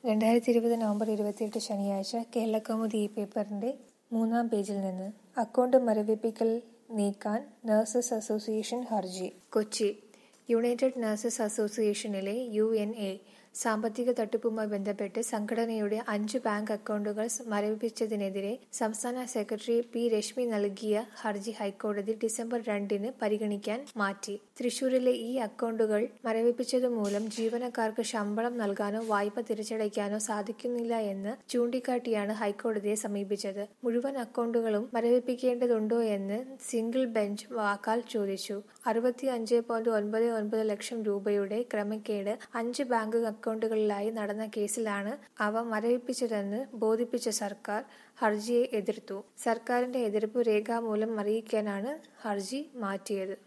രണ്ടായിരത്തി ഇരുപത് നവംബർ ഇരുപത്തിയെട്ട് ശനിയാഴ്ച കേരളകൗമുദി ഈ പേപ്പറിന്റെ മൂന്നാം പേജിൽ നിന്ന് അക്കൗണ്ട് മരവിപ്പിക്കൽ നീക്കാൻ നഴ്സസ് അസോസിയേഷൻ ഹർജി കൊച്ചി യുണൈറ്റഡ് നഴ്സസ് അസോസിയേഷനിലെ യു എൻ എ സാമ്പത്തിക തട്ടിപ്പുമായി ബന്ധപ്പെട്ട് സംഘടനയുടെ അഞ്ച് ബാങ്ക് അക്കൗണ്ടുകൾ മരവിപ്പിച്ചതിനെതിരെ സംസ്ഥാന സെക്രട്ടറി പി രശ്മി നൽകിയ ഹർജി ഹൈക്കോടതി ഡിസംബർ രണ്ടിന് പരിഗണിക്കാൻ മാറ്റി തൃശൂരിലെ ഈ അക്കൗണ്ടുകൾ മരവിപ്പിച്ചതുമൂലം ജീവനക്കാർക്ക് ശമ്പളം നൽകാനോ വായ്പ തിരിച്ചടയ്ക്കാനോ സാധിക്കുന്നില്ല എന്ന് ചൂണ്ടിക്കാട്ടിയാണ് ഹൈക്കോടതിയെ സമീപിച്ചത് മുഴുവൻ അക്കൗണ്ടുകളും മരവിപ്പിക്കേണ്ടതുണ്ടോ എന്ന് സിംഗിൾ ബെഞ്ച് വാക്കാൽ ചോദിച്ചു അറുപത്തി അഞ്ച് പോയിന്റ് ഒൻപത് ഒൻപത് ലക്ഷം രൂപയുടെ ക്രമക്കേട് അഞ്ച് ബാങ്ക് അക്കൗണ്ടുകളിലായി നടന്ന കേസിലാണ് അവ മരവിപ്പിച്ചതെന്ന് ബോധിപ്പിച്ച സർക്കാർ ഹർജിയെ എതിർത്തു സർക്കാരിന്റെ എതിർപ്പ് രേഖാമൂലം അറിയിക്കാനാണ് ഹർജി മാറ്റിയത്